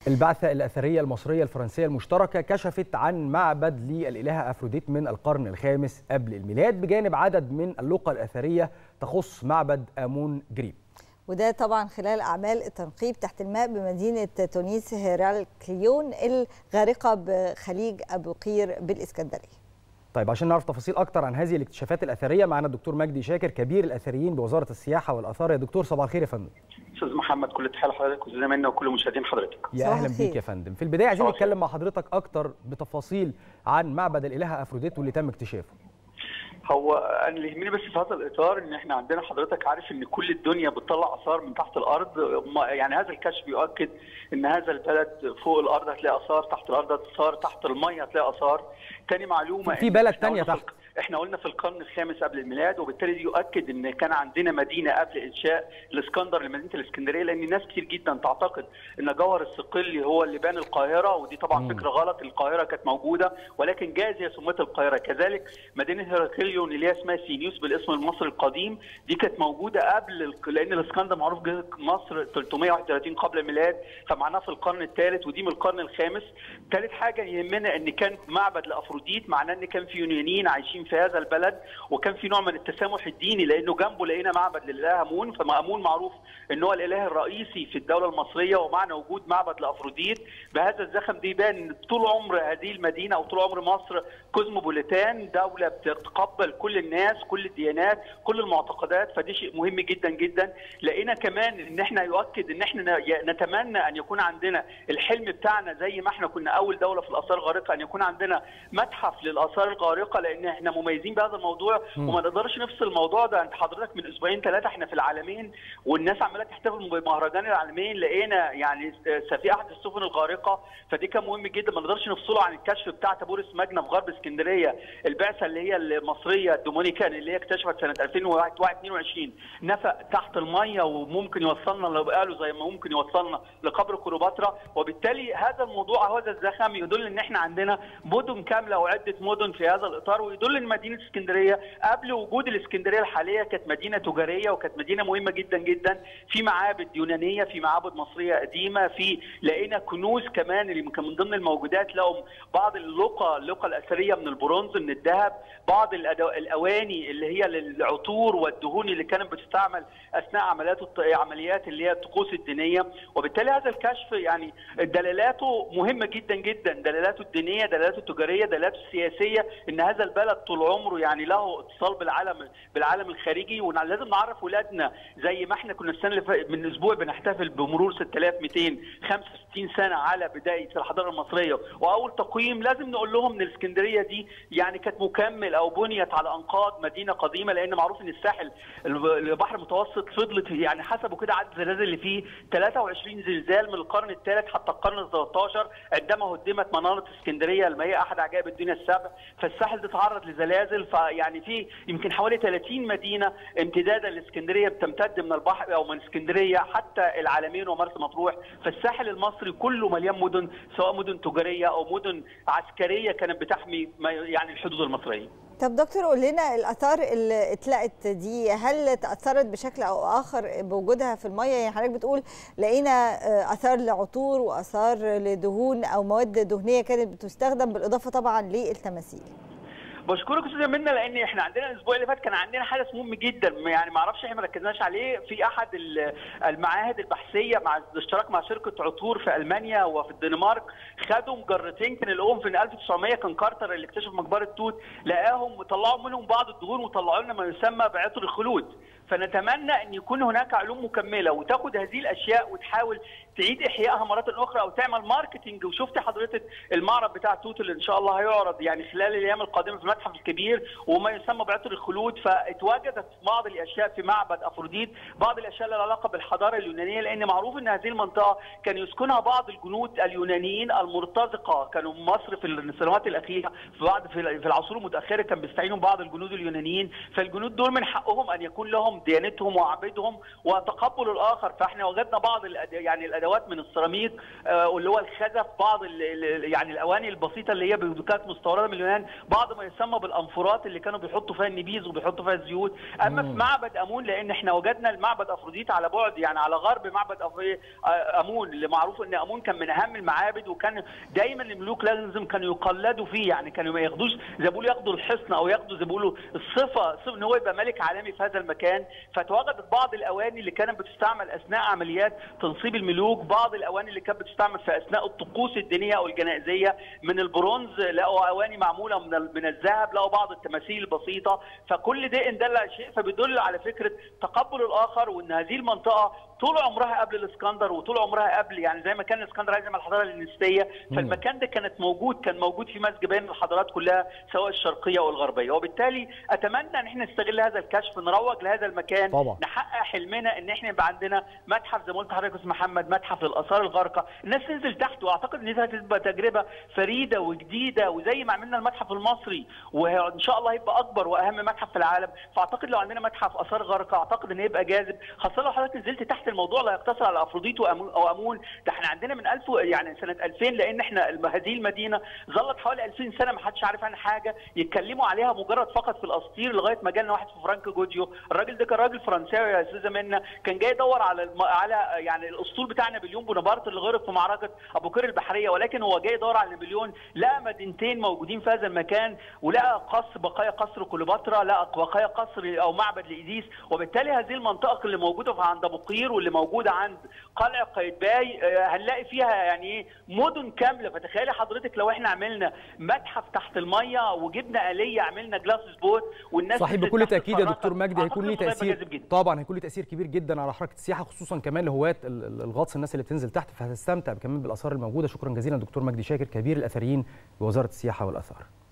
البعثة الأثرية المصرية الفرنسية المشتركة كشفت عن معبد للإلهة أفروديت من القرن الخامس قبل الميلاد بجانب عدد من اللقى الأثرية تخص معبد آمون جريب وده طبعا خلال أعمال التنقيب تحت الماء بمدينة تونس هيراكليون الغارقة بخليج أبو قير بالإسكندرية طيب عشان نعرف تفاصيل اكتر عن هذه الاكتشافات الاثريه معنا الدكتور مجدي شاكر كبير الاثريين بوزاره السياحه والاثار يا دكتور صباح الخير يا فندم استاذ محمد كل تحيه لحضرتك وزمايلنا وكل مشاهدين حضرتك يا اهلا بيك يا فندم في البدايه عايزين نتكلم مع حضرتك اكتر بتفاصيل عن معبد الالهه افروديت واللي تم اكتشافه هو انا اللي يهمني بس في هذا الاطار ان احنا عندنا حضرتك عارف ان كل الدنيا بتطلع اثار من تحت الارض يعني هذا الكشف يؤكد ان هذا البلد فوق الارض هتلاقي اثار تحت الارض اثار تحت الميه هتلاقي اثار تاني معلومه في بلد ثانيه تحت احنا قلنا في القرن الخامس قبل الميلاد وبالتالي يؤكد ان كان عندنا مدينه قبل انشاء الاسكندر لمدينه الاسكندريه لان ناس كتير جدا تعتقد ان جوهر الصقلي هو اللي بان القاهره ودي طبعا مم. فكره غلط القاهره كانت موجوده ولكن جاز هي سميت القاهره كذلك مدينه هيراكليون اللي هي اسمها سينيوس بالاسم المصري القديم دي كانت موجوده قبل لان الاسكندر معروف جه مصر 331 قبل الميلاد فمعناها في القرن الثالث ودي من القرن الخامس ثالث حاجه يهمنا ان كان معبد لافروديت معناه ان كان في يونانيين عايشين في هذا البلد وكان في نوع من التسامح الديني لانه جنبه لقينا معبد للاله امون فمامون معروف ان هو الاله الرئيسي في الدوله المصريه ومعنى وجود معبد لافروديت بهذا الزخم دي يبان ان طول عمر هذه المدينه او طول عمر مصر كوزموبوليتان دوله بتتقبل كل الناس كل الديانات كل المعتقدات فدي شيء مهم جدا جدا لقينا كمان ان احنا يؤكد ان احنا نتمنى ان يكون عندنا الحلم بتاعنا زي ما احنا كنا اول دوله في الاثار الغارقه ان يكون عندنا متحف للاثار الغارقه لان احنا مميزين بهذا الموضوع وما نقدرش نفصل الموضوع ده انت حضرتك من اسبوعين ثلاثه احنا في العالمين والناس عماله تحتفل بمهرجان العالمين لقينا يعني في احد السفن الغارقه فدي كان مهم جدا ما نقدرش نفصله عن الكشف بتاع تابورس ماجنا في غرب اسكندريه البعثه اللي هي المصريه الدومينيكان اللي هي اكتشفت سنه 2022 نفق تحت الميه وممكن يوصلنا لو قالوا زي ما ممكن يوصلنا لقبر كليوباترا وبالتالي هذا الموضوع هذا الزخم يدل ان احنا عندنا مدن كامله وعده مدن في هذا الاطار ويدل ان مدينه اسكندريه قبل وجود الاسكندريه الحاليه كانت مدينه تجاريه وكانت مدينه مهمه جدا جدا في معابد يونانيه في معابد مصريه قديمه في لقينا كنوز كمان اللي كان من ضمن الموجودات لهم بعض اللقى اللقى الاثريه من البرونز من الذهب بعض الاواني اللي هي للعطور والدهون اللي كانت بتستعمل اثناء عمليات عمليات اللي هي الطقوس الدينيه وبالتالي هذا الكشف يعني دلالاته مهمه جدا جدا دلالاته الدينيه دلالاته التجاريه دلالاته السياسيه ان هذا البلد طول عمره يعني له اتصال بالعالم بالعالم الخارجي ولازم نعرف ولادنا زي ما احنا كنا السنه اللي من اسبوع بنحتفل بمرور 6265 سنه على بدايه الحضاره المصريه واول تقويم لازم نقول لهم ان الاسكندريه دي يعني كانت مكمل او بنيت على انقاض مدينه قديمه لان معروف ان الساحل البحر المتوسط فضلت يعني حسبوا كده عدد الزلازل اللي فيه 23 زلزال من القرن الثالث حتى القرن ال 13 عندما هدمت مناره اسكندريه ما هي احد عجائب الدنيا السبع فالساحل ده تعرض لزلازل فيعني في يمكن حوالي 30 مدينه امتدادا لاسكندريه بتمتد من البحر او من اسكندريه حتى العالمين ومرسى مطروح فالساحل المصري كله مليان مدن سواء مدن تجاريه او مدن عسكريه كانت بتحمي يعني الحدود المصريه طب دكتور قول لنا الاثار اللي اتلقت دي هل تاثرت بشكل او اخر بوجودها في الميه يعني حضرتك بتقول لقينا اثار لعطور واثار لدهون او مواد دهنيه كانت بتستخدم بالاضافه طبعا للتماثيل بشكرك استاذه منى لان احنا عندنا الاسبوع اللي فات كان عندنا حدث مهم جدا يعني ما اعرفش احنا ما ركزناش عليه في احد المعاهد البحثيه مع الاشتراك مع شركه عطور في المانيا وفي الدنمارك خدوا مجرتين كان لقوهم في 1900 كان كارتر اللي اكتشف مقبره توت لقاهم وطلعوا منهم بعض الدهون وطلعوا لنا ما يسمى بعطر الخلود فنتمنى ان يكون هناك علوم مكمله وتاخد هذه الاشياء وتحاول تعيد احيائها مره اخرى او تعمل ماركتنج وشفت حضرتك المعرض بتاع توت اللي ان شاء الله هيعرض يعني خلال الايام القادمه في المتحف الكبير وما يسمى بعطر الخلود فاتواجدت بعض الاشياء في معبد افروديت بعض الاشياء لها علاقه بالحضاره اليونانيه لان معروف ان هذه المنطقه كان يسكنها بعض الجنود اليونانيين المرتزقه كانوا مصر في السنوات الاخيره في بعض في العصور المتاخره كان بيستعينوا بعض الجنود اليونانيين فالجنود دول من حقهم ان يكون لهم دينهم ديانتهم وعبيدهم وتقبل الاخر فاحنا وجدنا بعض الأد... يعني الادوات من السيراميك آه، واللي هو الخزف بعض ال... ال- يعني الاواني البسيطه اللي هي كانت مستورده من اليونان بعض ما يسمى بالانفورات اللي كانوا بيحطوا فيها النبيذ وبيحطوا فيها الزيوت اما في معبد امون لان احنا وجدنا المعبد افروديت على بعد يعني على غرب معبد أف- آه، امون اللي معروف ان امون كان من اهم المعابد وكان دايما الملوك لازم كانوا يقلدوا فيه يعني كانوا ما ياخدوش زي ما بيقولوا ياخدوا الحصن او ياخدوا زي ما بيقولوا الصفه صفه ان هو يبقى ملك عالمي في هذا المكان فتواجدت بعض الاواني اللي كانت بتستعمل اثناء عمليات تنصيب الملوك بعض الاواني اللي كانت بتستعمل في اثناء الطقوس الدينيه او الجنائزيه من البرونز لقوا اواني معموله من ال- من الذهب لقوا بعض التماثيل البسيطه فكل ده ان دل على شيء فبيدل على فكره تقبل الاخر وان هذه المنطقه طول عمرها قبل الاسكندر وطول عمرها قبل يعني زي ما كان الاسكندر عايز يعمل الحضاره الهلينستيه فالمكان ده كانت موجود كان موجود في مزج بين الحضارات كلها سواء الشرقيه والغربيه وبالتالي اتمنى ان احنا نستغل هذا الكشف نروج لهذا المكان طبعا. نحقق حلمنا ان احنا يبقى عندنا متحف زي ما قلت لحضرتك اسمه محمد متحف للاثار الغارقه الناس تنزل تحت واعتقد ان دي هتبقى تجربه فريده وجديده وزي ما عملنا المتحف المصري وان شاء الله هيبقى اكبر واهم متحف في العالم فاعتقد لو عندنا متحف اثار غارقه اعتقد ان هيبقى جاذب خاصه لو حضرتك نزلت تحت الموضوع لا يقتصر على افروديت وأمون- او امون ده احنا عندنا من 1000 يعني سنه 2000 لان احنا الم- هذه المدينه ظلت حوالي 2000 سنه ما حدش عارف عنها حاجه يتكلموا عليها مجرد فقط في الاساطير لغايه ما جالنا واحد في فرانك جوديو الراجل ده كان راجل فرنساوي يا استاذه منا كان جاي يدور على الم... على يعني الاسطول بتاع نابليون بونابرت اللي غرق في معركه ابو قير البحريه ولكن هو جاي يدور على نابليون لقى مدينتين موجودين في هذا المكان ولقى قصر بقايا قصر كليوباترا لقى بقايا قصر او معبد لايديس وبالتالي هذه المنطقه اللي موجوده في عند ابو قير واللي موجوده عند قلعه قايتباي آه، هنلاقي فيها يعني ايه مدن كامله فتخيلي حضرتك لو احنا عملنا متحف تحت الميه وجبنا اليه عملنا جلاس بوت والناس صحيح نزلت بكل تحت تاكيد يا تتفرج. دكتور مجدي أعتقد هيكون ليه الموضوع هيبقى تاثير جاذب جدا. طبعا هيكون ليه تاثير كبير جدا على حركه السياحه خصوصا كمان لهواة ال- ال- الغطس الناس اللي بتنزل تحت فهتستمتع كمان بالاثار الموجوده شكرا جزيلا دكتور مجدي شاكر كبير الاثريين بوزاره السياحه والاثار